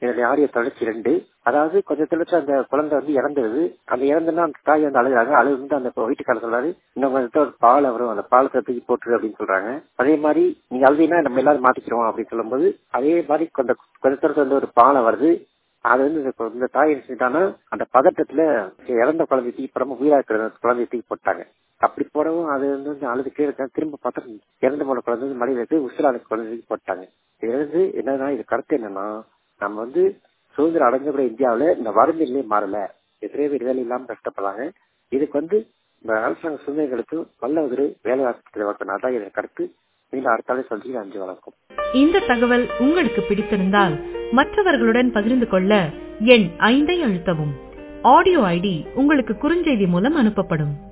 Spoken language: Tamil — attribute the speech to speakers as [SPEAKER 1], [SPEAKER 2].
[SPEAKER 1] என்னுடைய ஆடியோ தொடர்ச்சி ரெண்டு அதாவது கொஞ்சம் தெளிச்சு அந்த குழந்தை வந்து இறந்துருது அந்த இறந்துன்னா அந்த தாய் வந்து அழுகுறாங்க அழுது வந்து அந்த வீட்டுக்காரர் சொல்றாரு இன்னும் கொஞ்சம் ஒரு பால் வரும் அந்த பாலத்தை தூக்கி போட்டுரு அப்படின்னு சொல்றாங்க அதே மாதிரி நீங்க அழுதினா நம்ம எல்லாரும் மாத்திக்கிறோம் அப்படின்னு சொல்லும்போது அதே மாதிரி கொஞ்சம் கொஞ்ச தூரத்துல வந்து ஒரு பாலை வருது அது வந்து இந்த- இந்த தாய் என்ன செஞ்சிட்டான்னா அந்த பதட்டத்துல இறந்த குழந்தை தூக்கி புறமா உயிரா இருக்கிற குழந்தைய தூக்கி போட்டாங்க அப்படி போடவும் அது வந்து வந்து அழுதுட்டே இருக்க திரும்ப பார்த்தா இறந்து போன குழந்தை வந்து மடியில இருக்கு உசுரான குழந்தை தூக்கி போட்டாங்க இது வந்து என்னன்னா இது கருத்து என்னன்னா நம்ம வந்து சுதந்திரம் அடைஞ்சக்கூடிய இந்தியாவுல இந்த வறுமையிலே மாறல எத்தனையோ பேர் வேலை இல்லாம கஷ்டப்படுறாங்க இதுக்கு வந்து இந்த அரசாங்க சுதந்திரங்களுக்கு நல்ல ஒரு வேலை வாய்ப்பு வைக்கணும் அதான் என் கருத்து மீண்டும் அடுத்தாலே சொல்லி அஞ்சு வணக்கம்
[SPEAKER 2] இந்த தகவல் உங்களுக்கு பிடித்திருந்தால் மற்றவர்களுடன் பகிர்ந்து கொள்ள எண் ஐந்தை அழுத்தவும் ஆடியோ ஐடி உங்களுக்கு குறுஞ்செய்தி மூலம் அனுப்பப்படும்